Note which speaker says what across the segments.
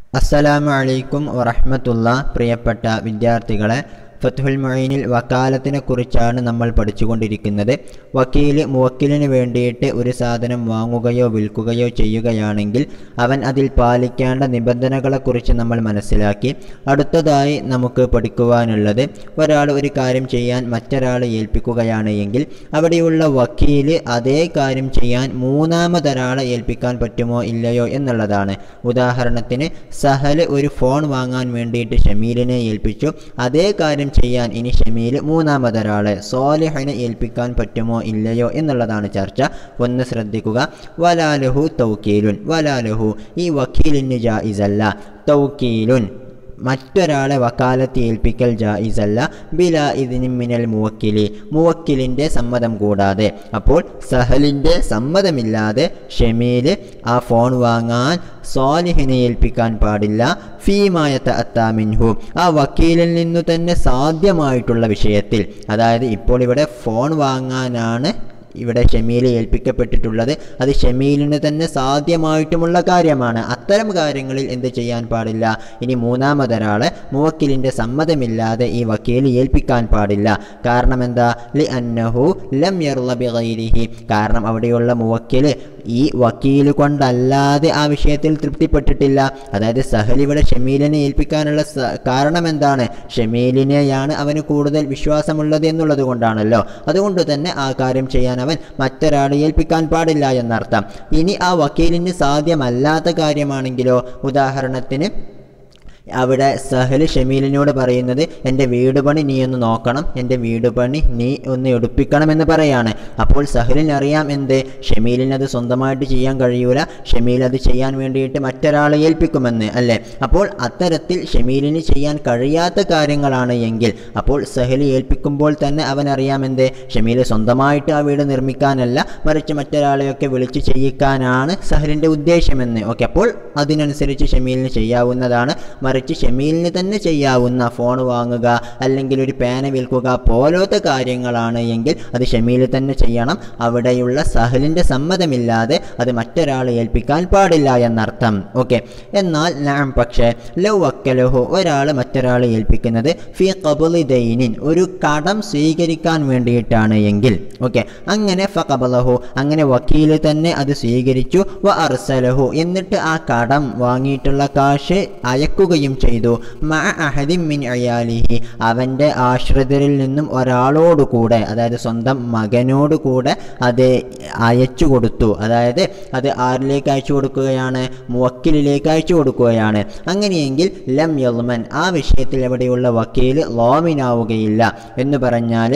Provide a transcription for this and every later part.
Speaker 1: അസ്സലാമു അലൈക്കും വറഹ്മത്തുള്ള പ്രിയപ്പെട്ട വിദ്യാർത്ഥികളെ ഫത്തുഹുൽ മൊയ്നിൽ വക്കാലത്തിനെ കുറിച്ചാണ് നമ്മൾ പഠിച്ചുകൊണ്ടിരിക്കുന്നത് വക്കീല് മുവക്കിലിന് വേണ്ടിയിട്ട് ഒരു സാധനം വാങ്ങുകയോ വിൽക്കുകയോ ചെയ്യുകയാണെങ്കിൽ അവൻ അതിൽ പാലിക്കേണ്ട നിബന്ധനകളെക്കുറിച്ച് നമ്മൾ മനസ്സിലാക്കി അടുത്തതായി നമുക്ക് പഠിക്കുവാനുള്ളത് ഒരാൾ ഒരു കാര്യം ചെയ്യാൻ മറ്റൊരാളെ ഏൽപ്പിക്കുകയാണ് എങ്കിൽ അവിടെയുള്ള വക്കീല് അതേ കാര്യം ചെയ്യാൻ മൂന്നാമതൊരാളെ ഏൽപ്പിക്കാൻ പറ്റുമോ ഇല്ലയോ എന്നുള്ളതാണ് ഉദാഹരണത്തിന് സഹല് ഒരു ഫോൺ വാങ്ങാൻ വേണ്ടിയിട്ട് ഷമീലിനെ ഏൽപ്പിച്ചു അതേ കാര്യം ചെയ്യാൻ ഇനി ഷമീൽ മൂന്നാമതൊരാളെ സോലിഹിനെ ഏൽപ്പിക്കാൻ പറ്റുമോ ഇല്ലയോ എന്നുള്ളതാണ് ചർച്ച ഒന്ന് ശ്രദ്ധിക്കുക വലാലഹു തൗക്കീലുൻ വലാലഹു ഈ വക്കീലിന് ജായിസല്ല തൗക്കീലുൻ മറ്റൊരാളെ വക്കാലത്ത് ഏൽപ്പിക്കൽ ജായിസല്ല ബില ഇതിന് മിനൽ മുവക്കിലി മുവക്കിലിൻ്റെ സമ്മതം കൂടാതെ അപ്പോൾ സഹലിൻ്റെ സമ്മതമില്ലാതെ ഷമീല് ആ ഫോൺ വാങ്ങാൻ സ്വാലിഹിനെ ഏൽപ്പിക്കാൻ പാടില്ല ഫീമായത്ത അത്താമിൻഹു ആ വക്കീലിൽ നിന്നു തന്നെ സാധ്യമായിട്ടുള്ള വിഷയത്തിൽ അതായത് ഇപ്പോൾ ഇവിടെ ഫോൺ വാങ്ങാനാണ് ഇവിടെ ഷമീൽ ഏൽപ്പിക്കപ്പെട്ടിട്ടുള്ളത് അത് ഷമീലിന് തന്നെ സാധ്യമായിട്ടുമുള്ള കാര്യമാണ് അത്തരം കാര്യങ്ങളിൽ എന്ത് ചെയ്യാൻ പാടില്ല ഇനി മൂന്നാമതൊരാളെ മുവക്കിലിൻ്റെ സമ്മതമില്ലാതെ ഈ വക്കീൽ ഏൽപ്പിക്കാൻ പാടില്ല കാരണം എന്താ ലി അന്നഹു ലം യർലബിഹി കാരണം അവിടെയുള്ള മുവക്കിൽ ഈ വക്കീൽ കൊണ്ടല്ലാതെ ആ വിഷയത്തിൽ തൃപ്തിപ്പെട്ടിട്ടില്ല അതായത് സഹൽ ഇവിടെ ഷമീലിനെ ഏൽപ്പിക്കാനുള്ള കാരണം എന്താണ് ഷമീലിനെയാണ് അവന് കൂടുതൽ വിശ്വാസമുള്ളത് എന്നുള്ളത് കൊണ്ടാണല്ലോ അതുകൊണ്ട് തന്നെ ആ കാര്യം ചെയ്യാൻ അവൻ മറ്റൊരാളെ ഏൽപ്പിക്കാൻ പാടില്ല എന്നർത്ഥം ഇനി ആ വക്കീലിന് സാധ്യമല്ലാത്ത കാര്യമാണെങ്കിലോ ഉദാഹരണത്തിന് അവിടെ സഹൽ ഷമീലിനോട് പറയുന്നത് എൻ്റെ വീട് പണി നീ ഒന്ന് നോക്കണം എൻ്റെ വീട് പണി നീ ഒന്ന് എടുപ്പിക്കണമെന്ന് പറയാണ് അപ്പോൾ സഹലിന് അറിയാം എന്ത് ഷമീലിന് അത് സ്വന്തമായിട്ട് ചെയ്യാൻ കഴിയൂല ഷമീൽ അത് ചെയ്യാൻ വേണ്ടിയിട്ട് മറ്റൊരാളെ ഏൽപ്പിക്കുമെന്ന് അല്ലേ അപ്പോൾ അത്തരത്തിൽ ഷമീലിന് ചെയ്യാൻ കഴിയാത്ത കാര്യങ്ങളാണ് എങ്കിൽ അപ്പോൾ സഹൽ ഏൽപ്പിക്കുമ്പോൾ തന്നെ അവൻ അറിയാം എന്ത് ഷമീൽ സ്വന്തമായിട്ട് ആ വീട് നിർമ്മിക്കാനല്ല മറിച്ച് മറ്റൊരാളെയൊക്കെ വിളിച്ച് ചെയ്യിക്കാനാണ് സഹലിൻ്റെ ഉദ്ദേശമെന്ന് ഓക്കെ അപ്പോൾ അതിനനുസരിച്ച് ഷമീലിന് ചെയ്യാവുന്നതാണ് മറിച്ച് ഷമീലിന് തന്നെ ചെയ്യാവുന്ന ഫോൺ വാങ്ങുക അല്ലെങ്കിൽ ഒരു പേന വിൽക്കുക പോലത്തെ കാര്യങ്ങളാണ് എങ്കിൽ അത് ഷമീൽ തന്നെ ചെയ്യണം അവിടെയുള്ള സഹലിൻ്റെ സമ്മതമില്ലാതെ അത് മറ്റൊരാളെ ഏൽപ്പിക്കാൻ പാടില്ല എന്നർത്ഥം ഓക്കെ എന്നാൽ ഞാൻ പക്ഷേ ലൗ വക്കലഹു ഒരാൾ മറ്റൊരാളെ ഏൽപ്പിക്കുന്നത് ഫി കബുലി ദൈനിൻ ഒരു കടം സ്വീകരിക്കാൻ വേണ്ടിയിട്ടാണ് എങ്കിൽ ഓക്കെ അങ്ങനെ ഫ കബലഹു അങ്ങനെ വക്കീൽ തന്നെ അത് സ്വീകരിച്ചു വ അർസലഹു എന്നിട്ട് ആ കടം വാങ്ങിയിട്ടുള്ള കാശ് അയക്കുകയും ചെയ്തു മ അഹദിൻ മിൻ അയാലിഹി അവൻ്റെ ആശ്രിതരിൽ നിന്നും ഒരാളോട് കൂടെ അതായത് സ്വന്തം മകനോട് കൂടെ അത് അയച്ചു കൊടുത്തു അതായത് അത് ആരിലേക്ക് അയച്ചു കൊടുക്കുകയാണ് മുവക്കിലിലേക്ക് അയച്ചു കൊടുക്കുകയാണ് അങ്ങനെയെങ്കിൽ ലം യൽമൻ ആ വിഷയത്തിൽ എവിടെയുള്ള വക്കീൽ ലോമിനാവുകയില്ല എന്ന് പറഞ്ഞാൽ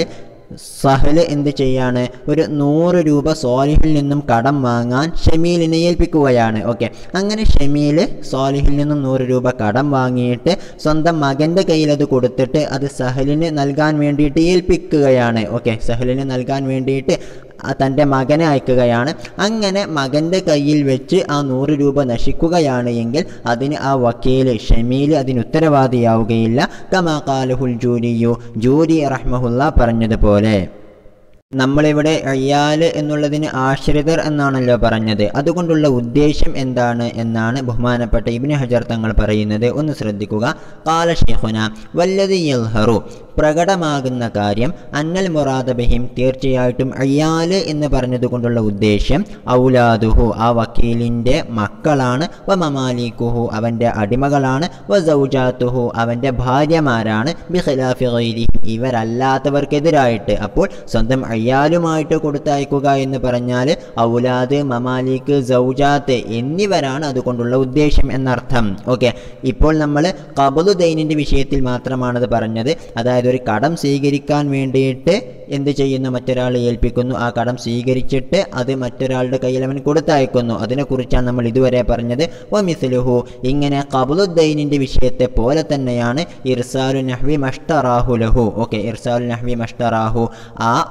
Speaker 1: സഹല് എന്ത് ചെയ്യാണ് ഒരു നൂറ് രൂപ സോലിഹിൽ നിന്നും കടം വാങ്ങാൻ ഷമീലിനെ ഏൽപ്പിക്കുകയാണ് ഓക്കെ അങ്ങനെ ഷമീൽ സോലിഹിൽ നിന്നും നൂറ് രൂപ കടം വാങ്ങിയിട്ട് സ്വന്തം മകൻ്റെ കയ്യിൽ അത് കൊടുത്തിട്ട് അത് സഹലിന് നൽകാൻ വേണ്ടിയിട്ട് ഏൽപ്പിക്കുകയാണ് ഓക്കെ സഹലിന് നൽകാൻ വേണ്ടിയിട്ട് തൻ്റെ മകനെ അയക്കുകയാണ് അങ്ങനെ മകൻ്റെ കയ്യിൽ വെച്ച് ആ നൂറ് രൂപ നശിക്കുകയാണ് എങ്കിൽ അതിന് ആ വക്കീൽ ഷമീൽ അതിന് ഉത്തരവാദിയാവുകയില്ല കമാ കാലുഹുൽ ജൂരിയു ജൂരി റഹ്മഹുല്ല പറഞ്ഞതുപോലെ നമ്മളിവിടെ അയ്യാല് എന്നുള്ളതിന് ആശ്രിതർ എന്നാണല്ലോ പറഞ്ഞത് അതുകൊണ്ടുള്ള ഉദ്ദേശം എന്താണ് എന്നാണ് ബഹുമാനപ്പെട്ട ഇബിന് ഹജർ തങ്ങൾ പറയുന്നത് ഒന്ന് ശ്രദ്ധിക്കുക കാല ഷെഹുന വല്ലതി യൽഹറു പ്രകടമാകുന്ന കാര്യം അന്നൽ മുറാദബഹിം തീർച്ചയായിട്ടും അയ്യാല് എന്ന് പറഞ്ഞതുകൊണ്ടുള്ള ഉദ്ദേശ്യം ഔലാദുഹു ആ വക്കീലിൻ്റെ മക്കളാണ് വ മമാലിക്കുഹു അവൻ്റെ അടിമകളാണ് വ സൗജാത്തുഹു അവൻ്റെ ഭാര്യമാരാണ് ബിഖിലാഫി ഗൈരിഹിം ഇവരല്ലാത്തവർക്കെതിരായിട്ട് അപ്പോൾ സ്വന്തം അയ്യാലുമായിട്ട് കൊടുത്തയക്കുക എന്ന് പറഞ്ഞാൽ ഔലാദ് മമാലിക്ക് സൗജാത്ത് എന്നിവരാണ് അതുകൊണ്ടുള്ള ഉദ്ദേശം എന്നർത്ഥം ഓക്കെ ഇപ്പോൾ നമ്മൾ കബുദ് ദൈനിൻ്റെ വിഷയത്തിൽ മാത്രമാണത് പറഞ്ഞത് അതായത് ഒരു കടം സ്വീകരിക്കാൻ വേണ്ടിയിട്ട് എന്ത് ചെയ്യുന്നു മറ്റൊരാളെ ഏൽപ്പിക്കുന്നു ആ കടം സ്വീകരിച്ചിട്ട് അത് മറ്റൊരാളുടെ കയ്യിൽ അവൻ കൊടുത്തയക്കുന്നു അതിനെക്കുറിച്ചാണ് നമ്മൾ ഇതുവരെ പറഞ്ഞത് ഓ മിസ്ലുഹു ഇങ്ങനെ കബുലുദ്ദൈനിൻ്റെ വിഷയത്തെ പോലെ തന്നെയാണ് ഇർസാലു നഹ്വി മഷ്ടറാഹു ലഹു ഓക്കെ ഇർസാലു നഹ്വി മഷ്ടറാഹു ആ വക്കീൽ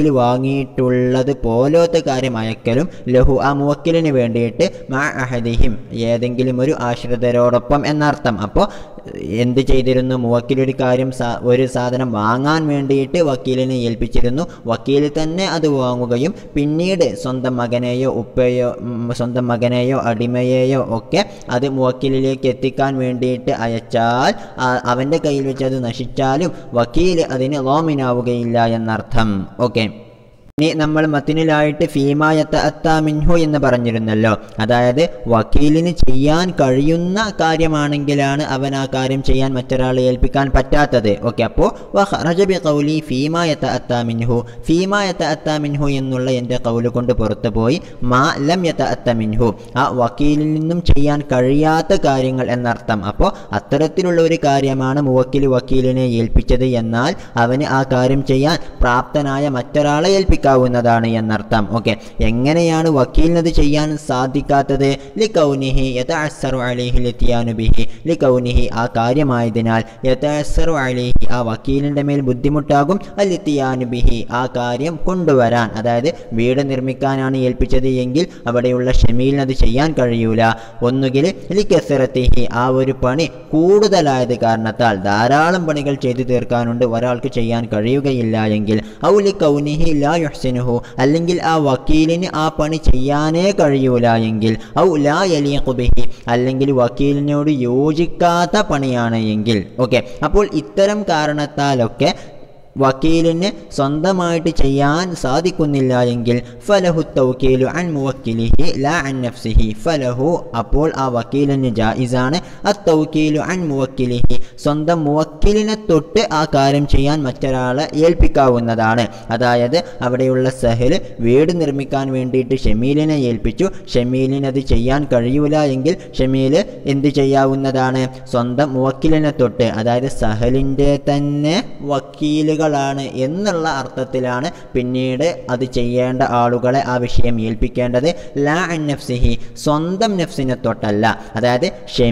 Speaker 1: വക്കീൽ വാങ്ങിയിട്ടുള്ളത് പോലത്തെ കാര്യം അയക്കലും ലഹു ആ മുവക്കിലിന് വേണ്ടിയിട്ട് മാ അഹദിഹിം ഏതെങ്കിലും ഒരു ആശ്രിതരോടൊപ്പം എന്നർത്ഥം അപ്പോൾ എന്ത് ചെയ്തിരുന്നു മുവക്കിൽ ഒരു കാര്യം സാ- ഒരു സാധനം വാങ്ങാൻ വേണ്ടിയിട്ട് വക്കീലിനെ ഏൽപ്പിച്ചിരുന്നു വക്കീൽ തന്നെ അത് വാങ്ങുകയും പിന്നീട് സ്വന്തം മകനെയോ ഉപ്പയോ ഉം, സ്വന്തം മകനെയോ അടിമയെയോ ഒക്കെ അത് മുവക്കിലിലേക്ക് എത്തിക്കാൻ വേണ്ടിയിട്ട് അയച്ചാൽ ആ- അവൻ്റെ കയ്യിൽ വെച്ച് അത് നശിച്ചാലും വക്കീൽ അതിന് ലോമിനാവുകയില്ല എന്നർത്ഥം ഓക്കെ ഇനി നമ്മൾ മത്തിനിലായിട്ട് ഫീമായത്ത അത്ത മിൻഹു എന്ന് പറഞ്ഞിരുന്നല്ലോ അതായത് വക്കീലിന് ചെയ്യാൻ കഴിയുന്ന കാര്യമാണെങ്കിലാണ് അവൻ ആ കാര്യം ചെയ്യാൻ മറ്റൊരാളെ ഏൽപ്പിക്കാൻ പറ്റാത്തത് ഓക്കെ അപ്പോൾ വഹറജബി കൗലി ഫീമായത്ത അത്ത മിൻഹു ഫീമായത്ത അത്ത മിൻഹു എന്നുള്ള എൻ്റെ കൗല് കൊണ്ട് പുറത്തു പോയി മാ ലം യത്ത അത്ത മിൻഹു ആ വക്കീലിൽ നിന്നും ചെയ്യാൻ കഴിയാത്ത കാര്യങ്ങൾ എന്നർത്ഥം അപ്പോൾ അത്തരത്തിലുള്ള ഒരു കാര്യമാണ് മുവക്കിൽ വക്കീലിനെ ഏൽപ്പിച്ചത് എന്നാൽ അവന് ആ കാര്യം ചെയ്യാൻ പ്രാപ്തനായ മറ്റൊരാളെ ഏൽപ്പിക്കാവുന്നതാണ് എന്നർത്ഥം ഓക്കെ എങ്ങനെയാണ് വക്കീലിനത് ചെയ്യാൻ സാധിക്കാത്തത് ലി കൗനിഹി യതഅസ്സറു അലൈഹി ലിത്തിയാനു ബിഹി ലി കൗനിഹി ആ കാര്യമായതിനാൽ യതഅസ്സറു അലൈഹി ആ വക്കീലിൻ്റെ മേൽ ബുദ്ധിമുട്ടാകും അലിത്തിയാനു ബിഹി ആ കാര്യം കൊണ്ടുവരാൻ അതായത് വീട് നിർമ്മിക്കാനാണ് ഏൽപ്പിച്ചത് എങ്കിൽ അവിടെയുള്ള ഷമീലിനത് ചെയ്യാൻ കഴിയൂല ഒന്നുകിൽ ലിക്കസറത്തിഹി ആ ഒരു പണി കൂടുതലായത് കാരണത്താൽ ധാരാളം പണികൾ ചെയ്തു തീർക്കാനുണ്ട് ഒരാൾക്ക് ചെയ്യാൻ കഴിയുകയില്ല എങ്കിൽ ഔലി കൗനിഹി ലാ യുഹ്സിനുഹു അല്ലെങ്കിൽ ആ വക്കീലിന് ആ പണി ചെയ്യാനേ കഴിയൂല എങ്കിൽ ഔ ലാ യലീഖു ബിഹി അല്ലെങ്കിൽ വക്കീലിനോട് യോജിക്കാത്ത പണിയാണ് എങ്കിൽ ഓക്കെ അപ്പോൾ ഇത്തരം കാരണത്താലൊക്കെ വക്കീലിന് സ്വന്തമായിട്ട് ചെയ്യാൻ സാധിക്കുന്നില്ല എങ്കിൽ ഫലഹു തൗക്കീലു അൻ മുവക്കിലിഹി ലാ അൻ നഫ്സിഹി ഫലഹു അപ്പോൾ ആ വക്കീലിന് ജായിസാണ് അത്തൗക്കീലു അൻ മുവക്കിലിഹി സ്വന്തം മുവക്കിലിനെ തൊട്ട് ആ കാര്യം ചെയ്യാൻ മറ്റൊരാളെ ഏൽപ്പിക്കാവുന്നതാണ് അതായത് അവിടെയുള്ള സഹൽ വീട് നിർമ്മിക്കാൻ വേണ്ടിയിട്ട് ഷമീലിനെ ഏൽപ്പിച്ചു ഷമീലിന് അത് ചെയ്യാൻ കഴിയൂല എങ്കിൽ ഷമീൽ എന്ത് ചെയ്യാവുന്നതാണ് സ്വന്തം മുവക്കിലിനെ തൊട്ട് അതായത് സഹലിൻ്റെ തന്നെ വക്കീലുകളാണ് എന്നുള്ള അർത്ഥത്തിലാണ് പിന്നീട് അത് ചെയ്യേണ്ട ആളുകളെ ആ വിഷയം ഏൽപ്പിക്കേണ്ടത് ലാ അൻ നഫ്സിഹി സ്വന്തം നഫ്സിനെ തൊട്ടല്ല അതായത്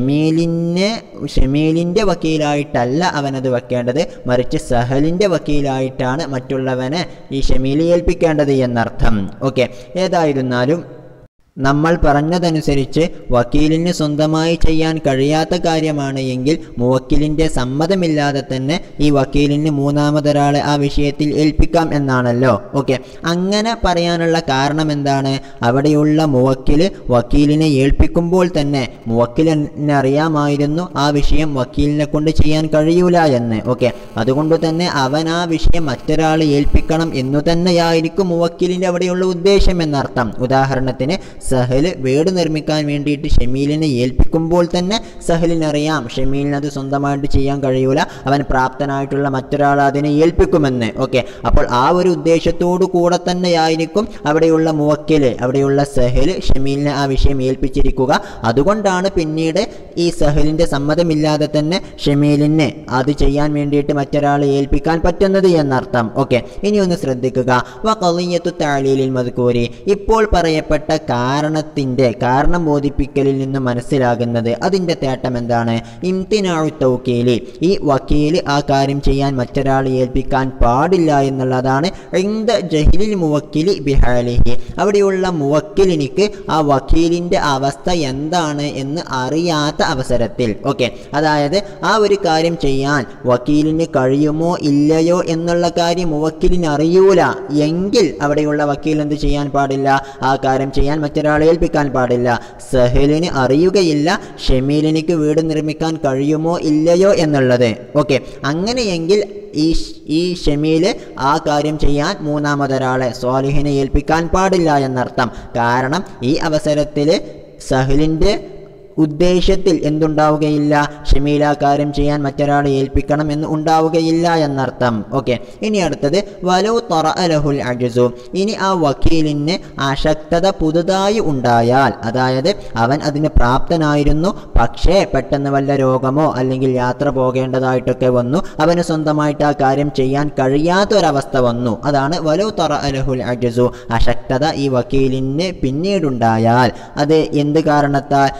Speaker 1: ഷമീലിനെ ഷമീലിൻ്റെ വക്കീലായിട്ടല്ല അവനത് വെക്കേണ്ടത് മറിച്ച് സഹലിൻ്റെ വക്കീലായിട്ടാണ് മറ്റുള്ളവനെ ഈ ഷമീൽ ഏൽപ്പിക്കേണ്ടത് എന്നർത്ഥം ഓക്കെ ഏതായിരുന്നാലും നമ്മൾ പറഞ്ഞതനുസരിച്ച് വക്കീലിന് സ്വന്തമായി ചെയ്യാൻ കഴിയാത്ത കാര്യമാണ് എങ്കിൽ മുവക്കിലിൻ്റെ സമ്മതമില്ലാതെ തന്നെ ഈ വക്കീലിന് മൂന്നാമതൊരാളെ ആ വിഷയത്തിൽ ഏൽപ്പിക്കാം എന്നാണല്ലോ ഓക്കെ അങ്ങനെ പറയാനുള്ള കാരണം എന്താണ് അവിടെയുള്ള മുവക്കിൽ വക്കീലിനെ ഏൽപ്പിക്കുമ്പോൾ തന്നെ മുവക്കിലിന് അറിയാമായിരുന്നു ആ വിഷയം വക്കീലിനെ കൊണ്ട് ചെയ്യാൻ കഴിയൂല എന്ന് ഓക്കെ അതുകൊണ്ട് തന്നെ അവൻ ആ വിഷയം മറ്റൊരാളെ ഏൽപ്പിക്കണം എന്നു തന്നെയായിരിക്കും മുവക്കിലിൻ്റെ അവിടെയുള്ള ഉദ്ദേശം എന്നർത്ഥം ഉദാഹരണത്തിന് സഹല് വീട് നിർമ്മിക്കാൻ വേണ്ടിയിട്ട് ഷമീലിനെ ഏൽപ്പിക്കുമ്പോൾ തന്നെ സഹലിനറിയാം ഷമീലിന് അത് സ്വന്തമായിട്ട് ചെയ്യാൻ കഴിയൂല അവൻ പ്രാപ്തനായിട്ടുള്ള മറ്റൊരാൾ അതിനെ ഏൽപ്പിക്കുമെന്ന് ഓക്കെ അപ്പോൾ ആ ഒരു ഉദ്ദേശത്തോടു കൂടെ തന്നെയായിരിക്കും അവിടെയുള്ള മുവക്കില് അവിടെയുള്ള സഹല് ഷമീലിനെ ആ വിഷയം ഏൽപ്പിച്ചിരിക്കുക അതുകൊണ്ടാണ് പിന്നീട് ഈ സഹലിൻ്റെ സമ്മതമില്ലാതെ തന്നെ ഷമീലിന് അത് ചെയ്യാൻ വേണ്ടിയിട്ട് മറ്റൊരാളെ ഏൽപ്പിക്കാൻ പറ്റുന്നത് എന്നർത്ഥം ഓക്കെ ഇനി ഒന്ന് ശ്രദ്ധിക്കുക വഖളിയത്തു താലീലിൽ മദ്കൂരി ഇപ്പോൾ പറയപ്പെട്ട കാരണത്തിൻ്റെ കാരണം ബോധിപ്പിക്കലിൽ നിന്ന് മനസ്സിലാകുന്നത് അതിൻ്റെ തേട്ടം എന്താണ് ഇംതിനാഴു തൗക്കീലി ഈ വക്കീൽ ആ കാര്യം ചെയ്യാൻ മറ്റൊരാളെ ഏൽപ്പിക്കാൻ പാടില്ല എന്നുള്ളതാണ് ഇന്ത ജഹിലിൽ മുവക്കിലി ബിഹാലിഹി അവിടെയുള്ള മുവക്കിലിനിക്ക് ആ വക്കീലിൻ്റെ അവസ്ഥ എന്താണ് എന്ന് അറിയാത്ത അവസരത്തിൽ ഓക്കെ അതായത് ആ ഒരു കാര്യം ചെയ്യാൻ വക്കീലിന് കഴിയുമോ ഇല്ലയോ എന്നുള്ള കാര്യം മുവക്കിലിന് അറിയൂല എങ്കിൽ അവിടെയുള്ള വക്കീൽ എന്ത് ചെയ്യാൻ പാടില്ല ആ കാര്യം ചെയ്യാൻ മറ്റൊരാളെ ഏൽപ്പിക്കാൻ പാടില്ല സഹലിന് അറിയുകയില്ല ഷമീലിനിക്ക് വീട് നിർമ്മിക്കാൻ കഴിയുമോ ഇല്ലയോ എന്നുള്ളത് ഓക്കെ അങ്ങനെയെങ്കിൽ ഈ ഷ്- ഈ ഷമീല് ആ കാര്യം ചെയ്യാൻ മൂന്നാമതൊരാളെ സ്വാലിഹിനെ ഏൽപ്പിക്കാൻ പാടില്ല എന്നർത്ഥം കാരണം ഈ അവസരത്തിൽ സഹലിൻ്റെ ഉദ്ദേശത്തിൽ എന്തുണ്ടാവുകയില്ല ഷമീല കാര്യം ചെയ്യാൻ മറ്റൊരാളെ ഏൽപ്പിക്കണം എന്ന് ഉണ്ടാവുകയില്ല എന്നർത്ഥം ഓക്കെ ഇനി അടുത്തത് വലു തൊറഅലഹുൽ അജുസു ഇനി ആ വക്കീലിന് അശക്തത പുതുതായി ഉണ്ടായാൽ അതായത് അവൻ അതിന് പ്രാപ്തനായിരുന്നു പക്ഷേ പെട്ടെന്ന് വല്ല രോഗമോ അല്ലെങ്കിൽ യാത്ര പോകേണ്ടതായിട്ടൊക്കെ വന്നു അവന് സ്വന്തമായിട്ട് ആ കാര്യം ചെയ്യാൻ കഴിയാത്തൊരവസ്ഥ വന്നു അതാണ് വലു തൊറഅലഹുൽ അജുസു അശക്തത ഈ വക്കീലിന് പിന്നീടുണ്ടായാൽ അത് എന്ത് കാരണത്താൽ ലി തുറൂ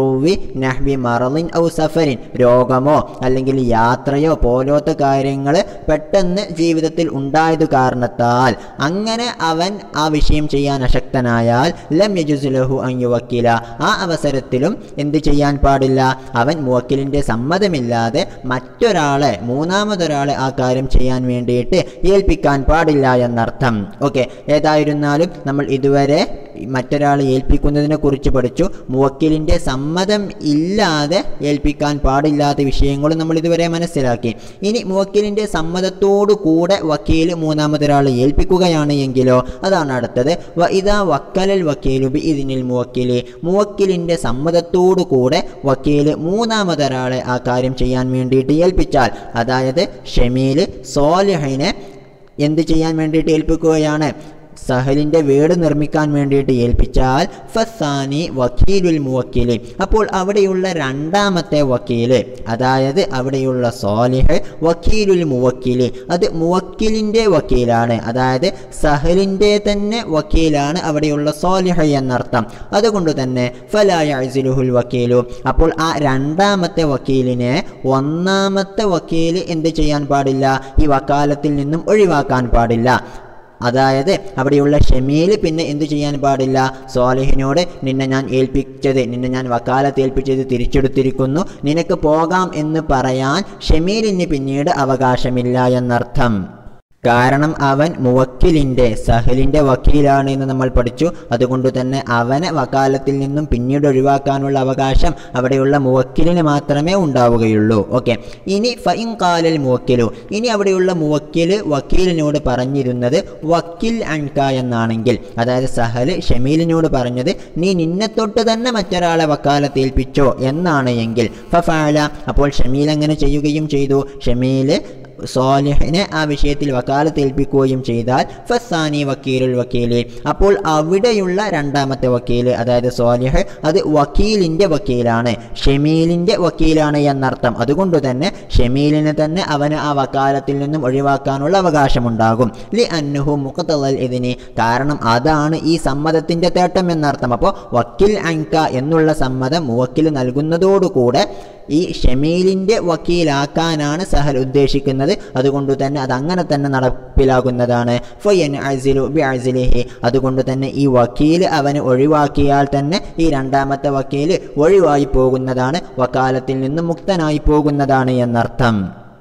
Speaker 1: ലുഹൂവി നഹ്ബി മറലിൻ ഔ സഫരിൻ രോഗമോ അല്ലെങ്കിൽ യാത്രയോ പോലത്തെ കാര്യങ്ങൾ പെട്ടെന്ന് ജീവിതത്തിൽ ഉണ്ടായത് കാരണത്താൽ അങ്ങനെ അവൻ ആ വിഷയം ചെയ്യാൻ അശക്തനായാൽ ലം യജുസുലഹു അയ്യുവക്കില ആ അവസരത്തിലും എന്ത് ചെയ്യാൻ പാടില്ല അവൻ മുവക്കിലിൻ്റെ സമ്മതമില്ലാതെ മറ്റൊരാളെ മൂന്നാമതൊരാളെ ആ കാര്യം ചെയ്യാൻ വേണ്ടിയിട്ട് ഏൽപ്പിക്കാൻ പാടില്ല എന്നർത്ഥം ഓക്കെ ഏതായിരുന്നാലും നമ്മൾ ഇതുവരെ മറ്റൊരാളെ ഏൽപ്പിക്കുന്നതിനെ കുറിച്ച് പഠിച്ചു മുവക്കിലിൻ്റെ സമ്മതം ഇല്ലാതെ ഏൽപ്പിക്കാൻ പാടില്ലാത്ത വിഷയങ്ങളും നമ്മൾ ഇതുവരെ മനസ്സിലാക്കി ഇനി മുവക്കിലിൻ്റെ സമ്മതത്തോടു കൂടെ വക്കീൽ മൂന്നാമതൊരാളെ ഏൽപ്പിക്കുകയാണ് എങ്കിലോ അതാണ് അടുത്തത് വ ഇതാ വക്കലൽ വക്കീലുബി ഇതിനിൽ മുവക്കില് മുവക്കിലിൻ്റെ സമ്മതത്തോടു കൂടെ വക്കീൽ മൂന്നാമതൊരാളെ ആ കാര്യം ചെയ്യാൻ വേണ്ടിയിട്ട് ഏൽപ്പിച്ചാൽ അതായത് ഷമീൽ സോലിഹിനെ എന്ത് ചെയ്യാൻ വേണ്ടിയിട്ട് ഏൽപ്പിക്കുകയാണ് സഹലിൻ്റെ വീട് നിർമ്മിക്കാൻ വേണ്ടിയിട്ട് ഏൽപ്പിച്ചാൽ ഫസാനി വക്കീലുൽ മുവക്കില് അപ്പോൾ അവിടെയുള്ള രണ്ടാമത്തെ വക്കീല് അതായത് അവിടെയുള്ള സോലിഹ് വക്കീലുൽ മുവക്കില് അത് മുവക്കിലിൻ്റെ വക്കീലാണ് അതായത് സഹലിൻ്റെ തന്നെ വക്കീലാണ് അവിടെയുള്ള സോലിഹ് എന്നർത്ഥം അതുകൊണ്ട് തന്നെ ഫലായ അസിലുഹുൽ വക്കീലു അപ്പോൾ ആ രണ്ടാമത്തെ വക്കീലിനെ ഒന്നാമത്തെ വക്കീല് എന്ത് ചെയ്യാൻ പാടില്ല ഈ വക്കാലത്തിൽ നിന്നും ഒഴിവാക്കാൻ പാടില്ല അതായത് അവിടെയുള്ള ഷമീൽ പിന്നെ എന്തു ചെയ്യാൻ പാടില്ല സ്വാലിഹിനോട് നിന്നെ ഞാൻ ഏൽപ്പിച്ചത് നിന്നെ ഞാൻ വക്കാലത്ത് ഏൽപ്പിച്ചത് തിരിച്ചെടുത്തിരിക്കുന്നു നിനക്ക് പോകാം എന്ന് പറയാൻ ഷമീലിന് പിന്നീട് അവകാശമില്ല എന്നർത്ഥം കാരണം അവൻ മുവക്കിലിൻ്റെ സഹലിൻ്റെ വക്കീലാണ് എന്ന് നമ്മൾ പഠിച്ചു അതുകൊണ്ട് തന്നെ അവനെ വക്കാലത്തിൽ നിന്നും പിന്നീട് ഒഴിവാക്കാനുള്ള അവകാശം അവിടെയുള്ള മുവക്കിലിന് മാത്രമേ ഉണ്ടാവുകയുള്ളൂ ഓക്കെ ഇനി ഫൈൻ കാലൽ മുവക്കിലു ഇനി അവിടെയുള്ള മുവക്കില് വക്കീലിനോട് പറഞ്ഞിരുന്നത് വക്കീൽ അൻക എന്നാണെങ്കിൽ അതായത് സഹൽ ഷമീലിനോട് പറഞ്ഞത് നീ നിന്നെ തൊട്ട് തന്നെ മറ്റൊരാളെ വക്കാലത്ത് ഏൽപ്പിച്ചോ എന്നാണ് എങ്കിൽ ഫഫാല അപ്പോൾ ഷമീൽ അങ്ങനെ ചെയ്യുകയും ചെയ്തു ഷമീൽ സോലിഹിനെ ആ വിഷയത്തിൽ വക്കാലത്ത് ഏൽപ്പിക്കുകയും ചെയ്താൽ ഫസാനി വക്കീലുൽ വക്കീല് അപ്പോൾ അവിടെയുള്ള രണ്ടാമത്തെ വക്കീല് അതായത് സോലിഹ് അത് വക്കീലിൻ്റെ വക്കീലാണ് ഷമീലിൻ്റെ വക്കീലാണ് എന്നർത്ഥം അതുകൊണ്ട് തന്നെ ഷമീലിന് തന്നെ അവന് ആ വക്കാലത്തിൽ നിന്നും ഒഴിവാക്കാനുള്ള അവകാശമുണ്ടാകും ലി അന്നുഹു മുഖത്തൽ ഇതിന് കാരണം അതാണ് ഈ സമ്മതത്തിൻ്റെ തേട്ടം എന്നർത്ഥം അപ്പോൾ വക്കീൽ അങ്ക എന്നുള്ള സമ്മതം മുവക്കിൽ നൽകുന്നതോടുകൂടെ ഈ ഷമീലിൻ്റെ വക്കീലാക്കാനാണ് സഹൽ ഉദ്ദേശിക്കുന്നത് അതുകൊണ്ട് തന്നെ അത് അങ്ങനെ തന്നെ നടപ്പിലാകുന്നതാണ് ഫയൻ അസിലു ബി അസിലിഹി അതുകൊണ്ട് തന്നെ ഈ വക്കീൽ അവന് ഒഴിവാക്കിയാൽ തന്നെ ഈ രണ്ടാമത്തെ വക്കീൽ ഒഴിവായി പോകുന്നതാണ് വക്കാലത്തിൽ നിന്ന് മുക്തനായി പോകുന്നതാണ് എന്നർത്ഥം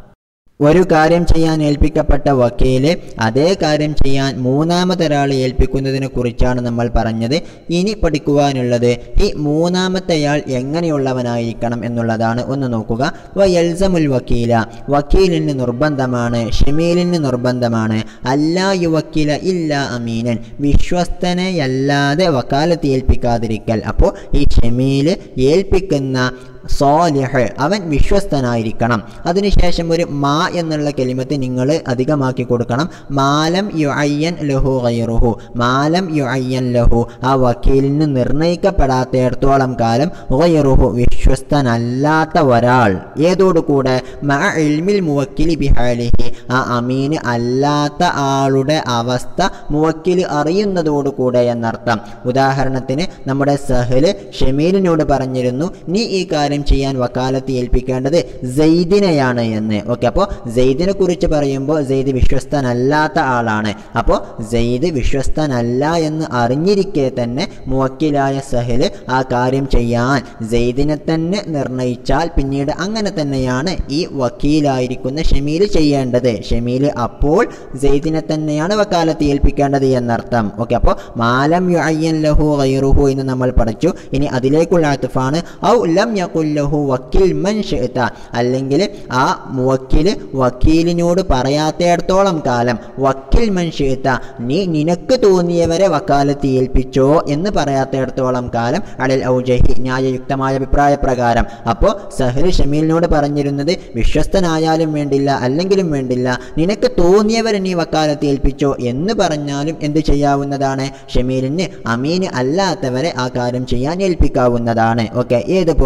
Speaker 1: ഒരു കാര്യം ചെയ്യാൻ ഏൽപ്പിക്കപ്പെട്ട വക്കീല് അതേ കാര്യം ചെയ്യാൻ മൂന്നാമതൊരാളെ ഏൽപ്പിക്കുന്നതിനെ കുറിച്ചാണ് നമ്മൾ പറഞ്ഞത് ഇനി പഠിക്കുവാനുള്ളത് ഈ മൂന്നാമത്തെയാൾ എങ്ങനെയുള്ളവനായിരിക്കണം എന്നുള്ളതാണ് ഒന്ന് നോക്കുക വയൽസമുൽ വക്കീല വക്കീലിന് നിർബന്ധമാണ് ഷമീലിന് നിർബന്ധമാണ് അല്ലാ യുവക്കീല ഇല്ല അമീനൻ വിശ്വസ്തനെയല്ലാതെ വക്കാലത്ത് ഏൽപ്പിക്കാതിരിക്കൽ അപ്പോൾ ഈ ഷമീൽ ഏൽപ്പിക്കുന്ന സോലിഹ് അവൻ വിശ്വസ്തനായിരിക്കണം അതിനുശേഷം ഒരു മാ എന്നുള്ള കെലിമത്ത് നിങ്ങൾ അധികമാക്കി കൊടുക്കണം മാലം യു അയ്യൻ ലഹു ഗൈറുഹു മാലം യു അയ്യൻ ലഹു ആ വക്കീലിന് നിർണയിക്കപ്പെടാത്തിടത്തോളം കാലം ഗൈറുഹു വിശ്വസ്തനല്ലാത്ത ഒരാൾ ഏതോടുകൂടെ മ ഇൽമിൽ മുവക്കിലി ബിഹാലിഹി ആ അമീന് അല്ലാത്ത ആളുടെ അവസ്ഥ മുവക്കിൽ അറിയുന്നതോടുകൂടെ എന്നർത്ഥം ഉദാഹരണത്തിന് നമ്മുടെ സഹല് ഷമീലിനോട് പറഞ്ഞിരുന്നു നീ ഈ കാര്യം ചെയ്യാൻ വക്കാലത്ത് ഏൽപ്പിക്കേണ്ടത് സെയ്ദിനെയാണ് എന്ന് ഓക്കെ അപ്പോൾ സെയ്ദിനെ കുറിച്ച് പറയുമ്പോൾ സെയ്ദ് വിശ്വസ്തനല്ലാത്ത ആളാണ് അപ്പോൾ സെയ്ദ് വിശ്വസ്തനല്ല എന്ന് അറിഞ്ഞിരിക്കെ തന്നെ മുവക്കിലായ സഹല് ആ കാര്യം ചെയ്യാൻ സെയ്ദിനെ തന്നെ നിർണയിച്ചാൽ പിന്നീട് അങ്ങനെ തന്നെയാണ് ഈ വക്കീലായിരിക്കുന്ന ഷമീൽ ചെയ്യേണ്ടത് ഷമീൽ അപ്പോൾ സെയ്ദിനെ തന്നെയാണ് വക്കാലത്ത് ഏൽപ്പിക്കേണ്ടത് എന്നർത്ഥം ഓക്കെ അപ്പോൾ മാലം യു അയ്യൻ ലഹു ഗൈറുഹു എന്ന് നമ്മൾ പഠിച്ചു ഇനി അതിലേക്കുള്ള ആത്തുഫാണ് ഔ ലം യഖുല്ലഹു വക്കീൽ മൻ ഷിഅത അല്ലെങ്കിൽ ആ മുവക്കിൽ വക്കീലിനോട് പറയാത്തിടത്തോളം കാലം വക്കീൽ മൻ ഷിഅത നീ നിനക്ക് തോന്നിയവരെ വക്കാലത്ത് ഏൽപ്പിച്ചോ എന്ന് പറയാത്തിടത്തോളം കാലം അടൽ ഔജഹി ന്യായയുക്തമായ അഭിപ്രായ പ്രകാരം അപ്പോൾ സഹൽ ഷമീലിനോട് പറഞ്ഞിരുന്നത് വിശ്വസ്തനായാലും വേണ്ടില്ല അല്ലെങ്കിലും വേണ്ടില്ല നിനക്ക് തോന്നിയവരെ നീ വക്കാലത്ത് ഏൽപ്പിച്ചോ എന്ന് പറഞ്ഞാലും എന്ത് ചെയ്യാവുന്നതാണ് ഷമീലിന് അമീന് അല്ലാത്തവരെ ആ കാര്യം ചെയ്യാൻ ഏൽപ്പിക്കാവുന്നതാണ് ഓക്കെ ഏതുപോലെ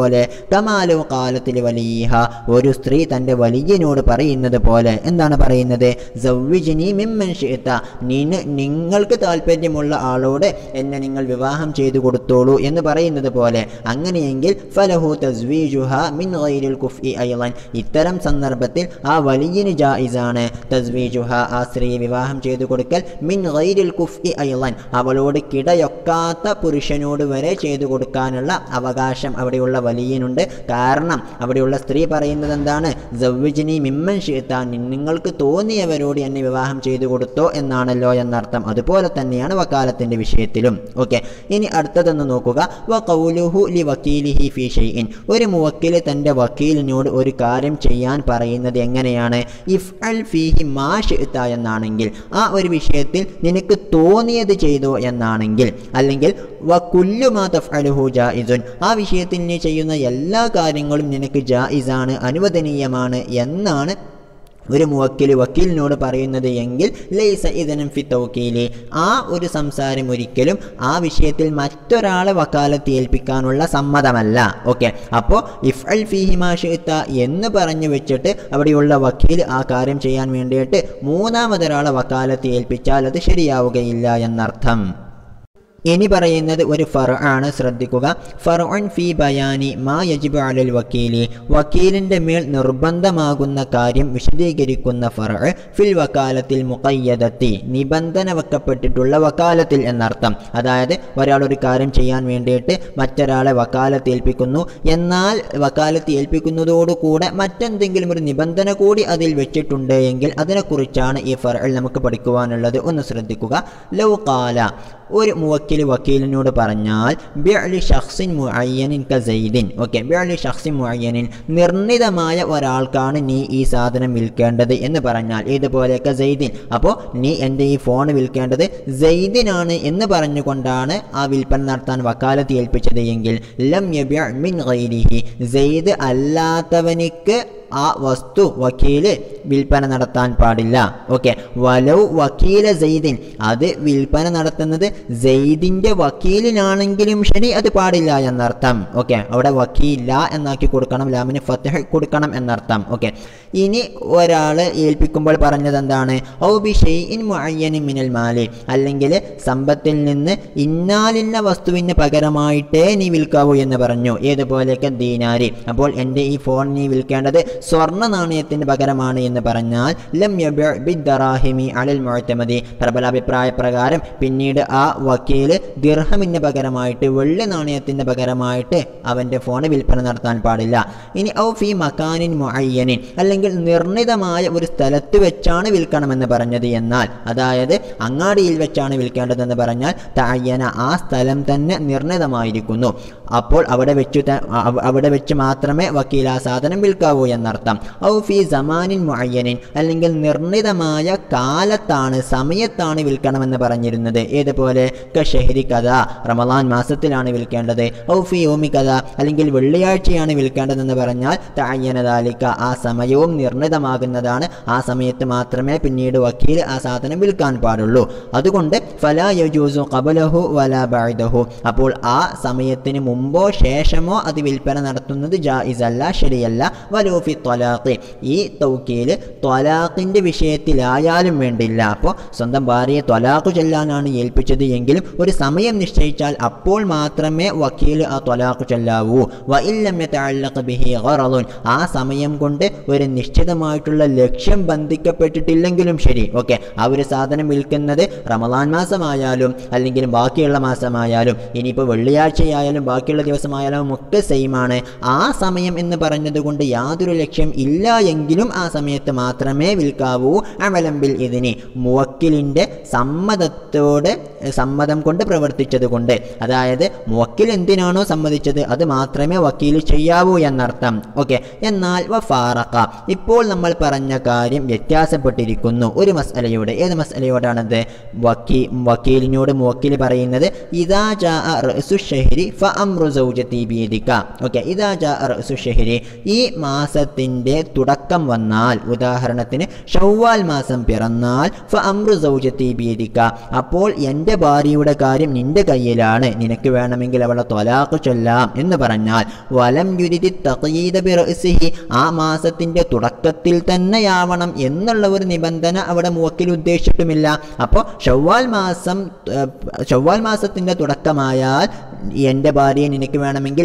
Speaker 1: കമാലോ കാലത്തിൽ വലിയ ഒരു സ്ത്രീ തൻ്റെ വലിയനോട് പറയുന്നത് പോലെ എന്താണ് പറയുന്നത് സവ്വിജിനി മിമ്മൻ ഷിഅ്ത നിന് നിങ്ങൾക്ക് താല്പര്യമുള്ള ആളോട് എന്നെ നിങ്ങൾ വിവാഹം ചെയ്തു കൊടുത്തോളൂ എന്ന് പറയുന്നത് പോലെ അങ്ങനെയെങ്കിൽ ഫലഹു തസ്വീജുഹ മിൻ ഗൈരിൽ കുഫ്ഇ അയ്ളൻ ഇത്തരം സന്ദർഭത്തിൽ ആ വലിയന് ജായിസാണ് തസ്വീജുഹ ആ സ്ത്രീയെ വിവാഹം ചെയ്തു കൊടുക്കൽ മിൻ ഗൈരിൽ കുഫ്ഇ അയ്ളൻ അവളോട് കിടയൊക്കാത്ത പുരുഷനോട് വരെ ചെയ്തു കൊടുക്കാനുള്ള അവകാശം അവിടെയുള്ള വലിയനുണ്ട് കാരണം അവിടെയുള്ള സ്ത്രീ പറയുന്നത് എന്താണ് ജവ്വിജിനി മിമ്മൻ ഷീത്താൻ നിങ്ങൾക്ക് തോന്നിയവരോട് എന്നെ വിവാഹം ചെയ്തു കൊടുത്തോ എന്നാണല്ലോ എന്നർത്ഥം അതുപോലെ തന്നെയാണ് വക്കാലത്തിൻ്റെ വിഷയത്തിലും ഓക്കെ ഇനി അടുത്തതെന്ന് നോക്കുക വ കൗലുഹു ലി വക്കീലിഹി ഫി ഷെയ്ഇൻ ഒരു മുവക്കിൽ തൻ്റെ വക്കീലിനോട് ഒരു കാര്യം ചെയ്യാൻ പറയുന്നത് എങ്ങനെയാണ് ഇഫ് അൽ ഫീഹി മാ ഷിഅ്ത എന്നാണെങ്കിൽ ആ ഒരു വിഷയത്തിൽ നിനക്ക് തോന്നിയത് ചെയ്തോ എന്നാണെങ്കിൽ അല്ലെങ്കിൽ വ കുല്ലു മാ തഫ്അലുഹു ജായിസുൻ ആ വിഷയത്തിൽ നീ ചെയ്യുന്ന എല്ലാ കാര്യങ്ങളും നിനക്ക് ജായിസാണ് അനുവദനീയമാണ് എന്നാണ് ഒരു മുവക്കിൽ വക്കീലിനോട് പറയുന്നത് എങ്കിൽ ലൈസ ഇതനം ഫി തൗക്കീലി ആ ഒരു സംസാരം ഒരിക്കലും ആ വിഷയത്തിൽ മറ്റൊരാളെ വക്കാലത്ത് ഏൽപ്പിക്കാനുള്ള സമ്മതമല്ല ഓക്കെ അപ്പോൾ ഇഫ് അൽ ഫിഹിമാഷിത്ത എന്ന് പറഞ്ഞു വെച്ചിട്ട് അവിടെയുള്ള വക്കീൽ ആ കാര്യം ചെയ്യാൻ വേണ്ടിയിട്ട് മൂന്നാമതൊരാളെ വക്കാലത്ത് ഏൽപ്പിച്ചാൽ അത് ശരിയാവുകയില്ല എന്നർത്ഥം ഇനി പറയുന്നത് ഒരു ഫർ ആണ് ശ്രദ്ധിക്കുക ഫർഉൻ ഫി ബയാനി മാ യജിബ് അലൽ വക്കീലി വക്കീലിൻ്റെ മേൽ നിർബന്ധമാകുന്ന കാര്യം വിശദീകരിക്കുന്ന ഫർ ഫിൽ വക്കാലത്തിൽ മുഖയ്യദത്തി നിബന്ധന വെക്കപ്പെട്ടിട്ടുള്ള വക്കാലത്തിൽ എന്നർത്ഥം അതായത് ഒരാൾ ഒരു കാര്യം ചെയ്യാൻ വേണ്ടിയിട്ട് മറ്റൊരാളെ വക്കാലത്ത് ഏൽപ്പിക്കുന്നു എന്നാൽ വക്കാലത്ത് ഏൽപ്പിക്കുന്നതോടുകൂടെ മറ്റെന്തെങ്കിലും ഒരു നിബന്ധന കൂടി അതിൽ വെച്ചിട്ടുണ്ട് എങ്കിൽ അതിനെക്കുറിച്ചാണ് ഈ ഫർ നമുക്ക് പഠിക്കുവാനുള്ളത് ഒന്ന് ശ്രദ്ധിക്കുക ലൗ കാല ഒരു മുവക്കിൽ വക്കീലിനോട് പറഞ്ഞാൽ ബിഅലി ഷഖ്സിൻ മുഅയ്യനിൻ ക സൈദിൻ ഓക്കെ ബിഅലി ഷഖ്സിൻ മുഅയ്യനിൻ നിർണിതമായ ഒരാൾക്കാണ് നീ ഈ സാധനം വിൽക്കേണ്ടത് എന്ന് പറഞ്ഞാൽ ഇതുപോലെ ക സൈദിൻ അപ്പോൾ നീ എൻ്റെ ഈ ഫോൺ വിൽക്കേണ്ടത് സൈദിനാണ് എന്ന് പറഞ്ഞുകൊണ്ടാണ് ആ വിൽപ്പന നടത്താൻ വക്കാലത്ത് ഏൽപ്പിച്ചത് എങ്കിൽ ലം യബിഅ മിൻ ഗൈരിഹി സെയ്ദ് അല്ലാത്തവനിക്ക് ആ വസ്തു വക്കീല് വിൽപ്പന നടത്താൻ പാടില്ല ഓക്കെ വലൗ വക്കീല സെയ്ദിൻ അത് വിൽപ്പന നടത്തുന്നത് സെയ്ദിൻ്റെ വക്കീലിനാണെങ്കിലും ശരി അത് പാടില്ല എന്നർത്ഥം ഓക്കെ അവിടെ വക്കീല എന്നാക്കി കൊടുക്കണം ലാമിന് ഫത്തഹ് കൊടുക്കണം എന്നർത്ഥം ഓക്കെ ഇനി ഒരാൾ ഏൽപ്പിക്കുമ്പോൾ പറഞ്ഞത് എന്താണ് ഔ ബി ഷെയ്ഇൻ മുഅയ്യനിൻ മിനൽ മാലി അല്ലെങ്കിൽ സമ്പത്തിൽ നിന്ന് ഇന്നാലിന്ന വസ്തുവിന് പകരമായിട്ടേ നീ വിൽക്കാവൂ എന്ന് പറഞ്ഞു ഏതുപോലെയൊക്കെ ദീനാരി അപ്പോൾ എൻ്റെ ഈ ഫോൺ നീ വിൽക്കേണ്ടത് സ്വർണ്ണ നാണയത്തിന് പകരമാണ് എന്ന് പറഞ്ഞാൽ ലം യബിഅ ബിദ്ദറാഹിമി അലൽ മുഅ്തമദി പ്രബല അഭിപ്രായ പ്രകാരം പിന്നീട് ആ വക്കീൽ ദിർഹമിന് പകരമായിട്ട് വെള്ളി നാണയത്തിന് പകരമായിട്ട് അവൻ്റെ ഫോൺ വിൽപ്പന നടത്താൻ പാടില്ല ഇനി ഔ ഫി മക്കാനിൻ മുഅയ്യനിൻ അല്ലെങ്കിൽ നിർണിതമായ ഒരു സ്ഥലത്ത് വെച്ചാണ് വിൽക്കണമെന്ന് പറഞ്ഞത് എന്നാൽ അതായത് അങ്ങാടിയിൽ വെച്ചാണ് വിൽക്കേണ്ടതെന്ന് പറഞ്ഞാൽ തയ്യന ആ സ്ഥലം തന്നെ നിർണിതമായിരിക്കുന്നു അപ്പോൾ അവിടെ വെച്ച് ത- അവ- അവിടെ വെച്ച് മാത്രമേ വക്കീൽ ആ സാധനം വിൽക്കാവൂ എന്നർത്ഥം ഔ ഫി സമാനിൻ മുഅയ്യനിൻ അല്ലെങ്കിൽ നിർണിതമായ കാലത്താണ് സമയത്താണ് വിൽക്കണമെന്ന് പറഞ്ഞിരുന്നത് ഏതുപോലെ കഷഹരി കഥ റമദാൻ മാസത്തിലാണ് വിൽക്കേണ്ടത് ഔ ഫി യോമി കഥ അല്ലെങ്കിൽ വെള്ളിയാഴ്ചയാണ് വിൽക്കേണ്ടതെന്ന് പറഞ്ഞാൽ തയ്യനദാലിക്ക ആ സമയവും നിർണിതമാകുന്നതാണ് ആ സമയത്ത് മാത്രമേ പിന്നീട് വക്കീൽ ആ സാധനം വിൽക്കാൻ പാടുള്ളൂ അതുകൊണ്ട് ഫലാ യജൂസു ഖബലഹു വലാ ബഅദഹു അപ്പോൾ ആ സമയത്തിന് മുമ്പോ ശേഷമോ അത് വിൽപ്പന നടത്തുന്നത് ജായിസ് അല്ല ശരിയല്ല വലൂഫി ത്വലാഖ് ഈ തൗക്കീൽ ത്വലാഖിൻ്റെ വിഷയത്തിലായാലും വേണ്ടില്ല അപ്പോൾ സ്വന്തം ഭാര്യയെ ത്വലാഖ് ചൊല്ലാനാണ് ഏൽപ്പിച്ചത് എങ്കിലും ഒരു സമയം നിശ്ചയിച്ചാൽ അപ്പോൾ മാത്രമേ വക്കീൽ ആ ത്വലാഖ് ചൊല്ലാവൂ വ ഇല്ലം യതഅല്ലഖ് ബിഹി ഗറളുൻ ആ സമയം കൊണ്ട് ഒരു നിശ്ചിതമായിട്ടുള്ള ലക്ഷ്യം ബന്ധിക്കപ്പെട്ടിട്ടില്ലെങ്കിലും ശരി ഓക്കെ ആ ഒരു സാധനം വിൽക്കുന്നത് റമദാൻ മാസമായാലും അല്ലെങ്കിൽ ബാക്കിയുള്ള മാസമായാലും ഇനിയിപ്പോൾ വെള്ളിയാഴ്ചയായാലും ബാക്കിയുള്ള ദിവസമായാലും ഒക്കെ സെയിമാണ് ആ സമയം എന്ന് പറഞ്ഞതുകൊണ്ട് യാതൊരു ലക്ഷ്യം ഇല്ല എങ്കിലും ആ സമയത്ത് മാത്രമേ വിൽക്കാവൂ അമലമ്പിൽ ഇതിന് മുവക്കിലിൻ്റെ സമ്മതത്തോട് സമ്മതം കൊണ്ട് പ്രവർത്തിച്ചത് കൊണ്ട് അതായത് മുവക്കിൽ എന്തിനാണോ സമ്മതിച്ചത് അത് മാത്രമേ വക്കീൽ ചെയ്യാവൂ എന്നർത്ഥം ഓക്കെ എന്നാൽ വഫാറക്ക ഇപ്പോൾ നമ്മൾ പറഞ്ഞ കാര്യം വ്യത്യാസപ്പെട്ടിരിക്കുന്നു ഒരു മസലയോട് ഏത് മസലയോടാണത് വക്കീ വക്കീലിനോട് മുവക്കിൽ പറയുന്നത് ഇതാ ജാ റസു ഷഹരി ഫ അമ്രു സൗജത്തി ബീദിക്ക ഓക്കെ ഇതാ ജാ റസു ഷഹരി ഈ മാസത്തിൻ്റെ തുടക്കം വന്നാൽ ഉദാഹരണത്തിന് ഷവ്വാൽ മാസം പിറന്നാൽ ഫ അമ്രു സൗജത്തി ബീദിക്ക അപ്പോൾ എൻ്റെ എൻ്റെ ഭാര്യയുടെ കാര്യം നിന്റെ കയ്യിലാണ് നിനക്ക് വേണമെങ്കിൽ അവളെ തൊലാക്ക് ചൊല്ലാം എന്ന് പറഞ്ഞാൽ വലം യുരിതി തഖീദ ബിറഅ്സിഹി ആ മാസത്തിൻ്റെ തുടക്കത്തിൽ തന്നെയാവണം എന്നുള്ള ഒരു നിബന്ധന അവിടെ മുവക്കിൽ ഉദ്ദേശിച്ചിട്ടുമില്ല അപ്പോൾ ഷവ്വാൽ മാസം ഏർ, ഷവ്വാൽ മാസത്തിൻ്റെ തുടക്കമായാൽ എൻ്റെ ഭാര്യയെ നിനക്ക് വേണമെങ്കിൽ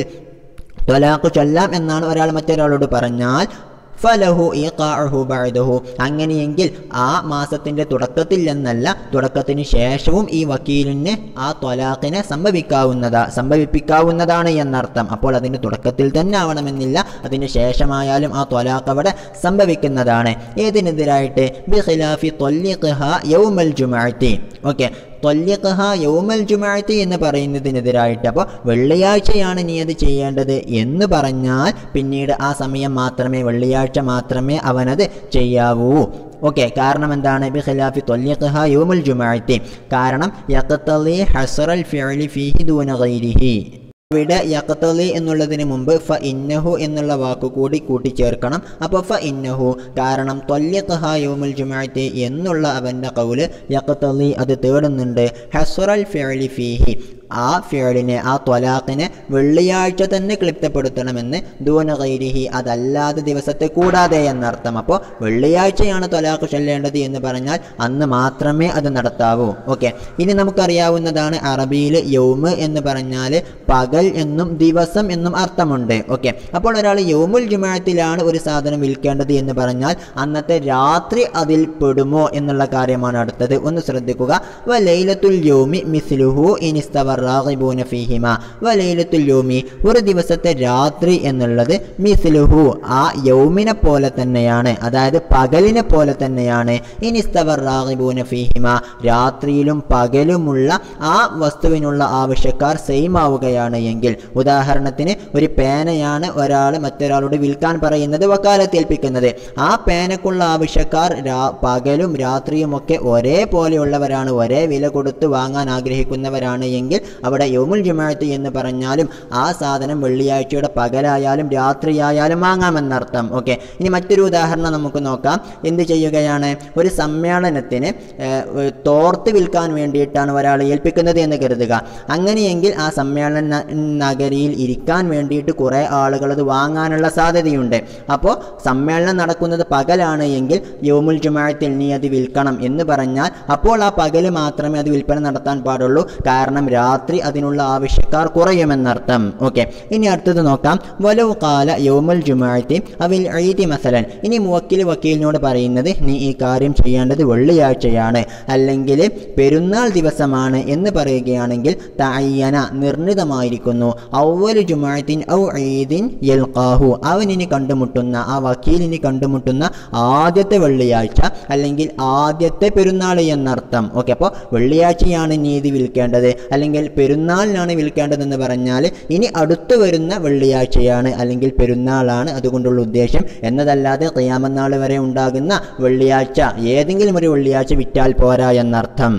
Speaker 1: തൊലാഖ് ചൊല്ലാം എന്നാണ് ഒരാൾ മറ്റൊരാളോട് പറഞ്ഞാൽ ഫലഹു ഈഖാഉഹു ബഅദഹു അങ്ങനെയെങ്കിൽ ആ മാസത്തിൻ്റെ തുടക്കത്തിൽ എന്നല്ല തുടക്കത്തിന് ശേഷവും ഈ വക്കീലിന് ആ ത്വലാഖിനെ സംഭവിക്കാവുന്നതാ സംഭവിപ്പിക്കാവുന്നതാണ് എന്നർത്ഥം അപ്പോൾ അതിൻ്റെ തുടക്കത്തിൽ തന്നെ ആവണമെന്നില്ല അതിന് ശേഷമായാലും ആ ത്വലാഖ് അവിടെ സംഭവിക്കുന്നതാണ് ഏതിനെതിരായിട്ട് ബി ഖിലാഫി ത്വല്ലിഖ്ഹ യൗമൽ ജുമഅത്തി ഓക്കെ തൊല്യഖഹ യൗമൽ ജുമാഅത്തി എന്ന് പറയുന്നതിനെതിരായിട്ട് അപ്പോൾ വെള്ളിയാഴ്ചയാണ് നീ അത് ചെയ്യേണ്ടത് എന്ന് പറഞ്ഞാൽ പിന്നീട് ആ സമയം മാത്രമേ വെള്ളിയാഴ്ച മാത്രമേ അവനത് ചെയ്യാവൂ ഓക്കെ കാരണം എന്താണ് ബി ഖിലാഫി തൊല്യഖഹ യൗമൽ ജുമാഅത്തി കാരണം യഖ്തലി ഹസറൽ ഫിഅലി ഫീഹി ദൂന ഗൈരിഹി ഇവിടെ യഖ്തലി എന്നുള്ളതിന് മുമ്പ് ഫ ഇന്നഹു എന്നുള്ള വാക്ക് കൂടി കൂട്ടിച്ചേർക്കണം അപ്പോൾ ഫ ഇന്നഹു കാരണം തൊല്യഖഹ യൗമുൽ ജുമാഅത്തി എന്നുള്ള അവൻ്റെ കൗല് യഖ്തലി അത് തേടുന്നുണ്ട് ഹസ്റൽ ഫിഅലി ഫീഹി ആ ഫിയലിനെ ആ ത്വലാഖിനെ വെള്ളിയാഴ്ച തന്നെ ക്ലിപ്തപ്പെടുത്തണമെന്ന് ദൂന ഗൈരിഹി അതല്ലാതെ ദിവസത്തെ കൂടാതെ എന്നർത്ഥം അപ്പോൾ വെള്ളിയാഴ്ചയാണ് ത്വലാഖ് ചൊല്ലേണ്ടത് എന്ന് പറഞ്ഞാൽ അന്ന് മാത്രമേ അത് നടത്താവൂ ഓക്കെ ഇനി നമുക്കറിയാവുന്നതാണ് അറബിയിൽ യൗമ് എന്ന് പറഞ്ഞാൽ പകൽ എന്നും ദിവസം എന്നും അർത്ഥമുണ്ട് ഓക്കെ അപ്പോൾ ഒരാൾ യൗമുൽ ജുമാഅത്തിലാണ് ഒരു സാധനം വിൽക്കേണ്ടത് എന്ന് പറഞ്ഞാൽ അന്നത്തെ രാത്രി അതിൽ പെടുമോ എന്നുള്ള കാര്യമാണ് അടുത്തത് ഒന്ന് ശ്രദ്ധിക്കുക വ ലൈലത്തുൽ യൗമി മിസ്ലുഹു ഇനിസ്തവർ റാഗിബൂന ഫീഹിമ വ ലൈലത്തുൽ യൗമി ഒരു ദിവസത്തെ രാത്രി എന്നുള്ളത് മിസ്ലുഹു ആ യൗമിനെ പോലെ തന്നെയാണ് അതായത് പകലിനെ പോലെ തന്നെയാണ് ഇനിസ്തവർ റാഗിബൂന ഫീഹിമ രാത്രിയിലും പകലുമുള്ള ആ വസ്തുവിനുള്ള ആവശ്യക്കാർ സെയിം ആവുകയാണ് എങ്കിൽ ഉദാഹരണത്തിന് ഒരു പേനയാണ് ഒരാൾ മറ്റൊരാളോട് വിൽക്കാൻ പറയുന്നത് വക്കാലത്ത് ഏൽപ്പിക്കുന്നത് ആ പേനക്കുള്ള ആവശ്യക്കാർ രാ പകലും രാത്രിയും ഒക്കെ ഒരേപോലെയുള്ളവരാണ് ഒരേ വില കൊടുത്ത് വാങ്ങാൻ ആഗ്രഹിക്കുന്നവരാണ് എങ്കിൽ അവിടെ യോമുൽ ജുമാഅത്ത് എന്ന് പറഞ്ഞാലും ആ സാധനം വെള്ളിയാഴ്ചയുടെ പകലായാലും രാത്രിയായാലും വാങ്ങാമെന്നർത്ഥം ഓക്കെ ഇനി മറ്റൊരു ഉദാഹരണം നമുക്ക് നോക്കാം എന്ത് ചെയ്യുകയാണ് ഒരു സമ്മേളനത്തിന് ഏഹ്, തോർത്ത് വിൽക്കാൻ വേണ്ടിയിട്ടാണ് ഒരാൾ ഏൽപ്പിക്കുന്നത് എന്ന് കരുതുക അങ്ങനെയെങ്കിൽ ആ സമ്മേളന ന- നഗരിയിൽ ഇരിക്കാൻ വേണ്ടിയിട്ട് കുറേ ആളുകൾ അത് വാങ്ങാനുള്ള സാധ്യതയുണ്ട് അപ്പോൾ സമ്മേളനം നടക്കുന്നത് പകലാണ് എങ്കിൽ യോമുൽ ജുമാഴത്തിൽ നീ അത് വിൽക്കണം എന്ന് പറഞ്ഞാൽ അപ്പോൾ ആ പകല് മാത്രമേ അത് വിൽപ്പന നടത്താൻ പാടുള്ളൂ കാരണം രാത്രി അതിനുള്ള ആവശ്യക്കാർ കുറയുമെന്നർത്ഥം ഓക്കെ ഇനി അടുത്തത് നോക്കാം വലവ് കാല യോമുൽ ജുമാഴത്തി അവിൽ ഈദി മസലൻ ഇനി മുവക്കിൽ വക്കീലിനോട് പറയുന്നത് നീ ഈ കാര്യം ചെയ്യേണ്ടത് വെള്ളിയാഴ്ചയാണ് അല്ലെങ്കിൽ പെരുന്നാൾ ദിവസമാണ് എന്ന് പറയുകയാണെങ്കിൽ തയ്യന നിർണിതമായിരിക്കുന്നു ഔവലു ജുമാഅത്തിൻ ഔ ഈദിൻ യൽഖാഹു അവനിനി കണ്ടുമുട്ടുന്ന ആ വക്കീലിനി കണ്ടുമുട്ടുന്ന ആദ്യത്തെ വെള്ളിയാഴ്ച അല്ലെങ്കിൽ ആദ്യത്തെ പെരുന്നാൾ എന്നർത്ഥം ഓക്കെ അപ്പോൾ വെള്ളിയാഴ്ചയാണ് നീ ഇത് വിൽക്കേണ്ടത് അല്ലെങ്കിൽ പെരുന്നാളിനാണ് വിൽക്കേണ്ടതെന്ന് പറഞ്ഞാൽ ഇനി അടുത്തു വരുന്ന വെള്ളിയാഴ്ചയാണ് അല്ലെങ്കിൽ പെരുന്നാളാണ് അതുകൊണ്ടുള്ള ഉദ്ദേശം എന്നതല്ലാതെ ഖിയാമനാൾ വരെ ഉണ്ടാകുന്ന വെള്ളിയാഴ്ച ഏതെങ്കിലും ഒരു വെള്ളിയാഴ്ച വിറ്റാൽ പോരാ എന്നർത്ഥം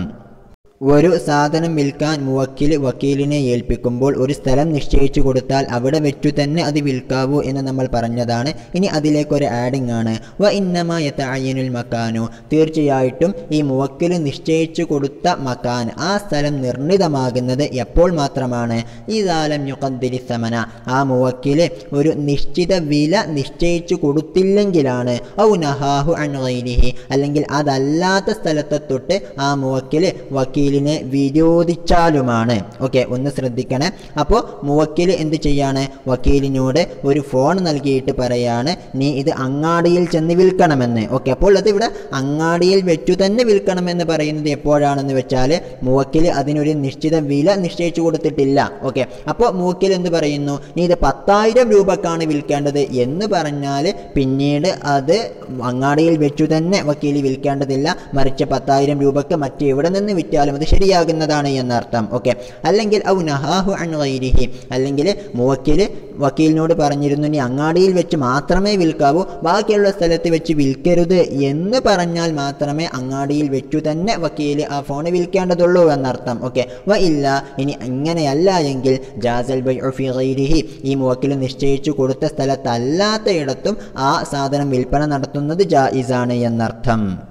Speaker 1: ഒരു സാധനം വിൽക്കാൻ മുവക്കിൽ വക്കീലിനെ ഏൽപ്പിക്കുമ്പോൾ ഒരു സ്ഥലം നിശ്ചയിച്ചു കൊടുത്താൽ അവിടെ വെച്ചു തന്നെ അത് വിൽക്കാവൂ എന്ന് നമ്മൾ പറഞ്ഞതാണ് ഇനി അതിലേക്കൊരു ആഡിംഗ് ആണ് വ ഇന്നമ യത്തഅയ്യനുൽ മക്കാനു തീർച്ചയായിട്ടും ഈ മുവക്കിൽ നിശ്ചയിച്ചു കൊടുത്ത മക്കാൻ ആ സ്ഥലം നിർണിതമാകുന്നത് എപ്പോൾ മാത്രമാണ് ഈ കാലം യുക്കന്തിരി സമന ആ മുവക്കില് ഒരു നിശ്ചിത വില നിശ്ചയിച്ചു കൊടുത്തില്ലെങ്കിലാണ് ഔ നഹാഹു അൻ ഗൈരിഹി അല്ലെങ്കിൽ അതല്ലാത്ത സ്ഥലത്തെ തൊട്ട് ആ മുവക്കില് വക്കീലിനെ വിരോധിച്ചാലുമാണ് ഓക്കെ ഒന്ന് ശ്രദ്ധിക്കണേ അപ്പോൾ മുവക്കിൽ എന്ത് ചെയ്യാണ് വക്കീലിനോട് ഒരു ഫോൺ നൽകിയിട്ട് പറയാണ് നീ ഇത് അങ്ങാടിയിൽ ചെന്ന് വിൽക്കണമെന്ന് ഓക്കെ അപ്പോൾ അത് ഇവിടെ അങ്ങാടിയിൽ വെച്ചു തന്നെ വിൽക്കണമെന്ന് പറയുന്നത് എപ്പോഴാണെന്ന് വെച്ചാൽ മുവക്കിൽ അതിനൊരു നിശ്ചിത വില നിശ്ചയിച്ചു കൊടുത്തിട്ടില്ല ഓക്കെ അപ്പോൾ മുവക്കിൽ എന്ത് പറയുന്നു നീ ഇത് പത്തായിരം രൂപക്കാണ് വിൽക്കേണ്ടത് എന്ന് പറഞ്ഞാൽ പിന്നീട് അത് അങ്ങാടിയിൽ വെച്ചു തന്നെ വക്കീൽ വിൽക്കേണ്ടതില്ല മറിച്ച് പത്തായിരം രൂപക്ക് മറ്റെവിടെ നിന്ന് വിറ്റാലും അത് ശരിയാകുന്നതാണ് എന്നർത്ഥം ഓക്കെ അല്ലെങ്കിൽ ഔ നഹാഹു അൻ ഗൈരിഹി അല്ലെങ്കിൽ മുവക്കിൽ വക്കീലിനോട് പറഞ്ഞിരുന്നു നീ അങ്ങാടിയിൽ വെച്ച് മാത്രമേ വിൽക്കാവൂ ബാക്കിയുള്ള സ്ഥലത്ത് വെച്ച് വിൽക്കരുത് എന്ന് പറഞ്ഞാൽ മാത്രമേ അങ്ങാടിയിൽ വെച്ചു തന്നെ വക്കീൽ ആ ഫോൺ വിൽക്കേണ്ടതുള്ളൂ എന്നർത്ഥം ഓക്കെ വ ഇല്ല ഇനി ഇങ്ങനെയല്ല എങ്കിൽ ജാസൽ ബൈ ഫി ഗൈരിഹി ഈ മുവക്കിൽ നിശ്ചയിച്ചു കൊടുത്ത സ്ഥലത്തല്ലാത്ത ഇടത്തും ആ സാധനം വിൽപ്പന നടത്തുന്നത് ജായിസാണ് എന്നർത്ഥം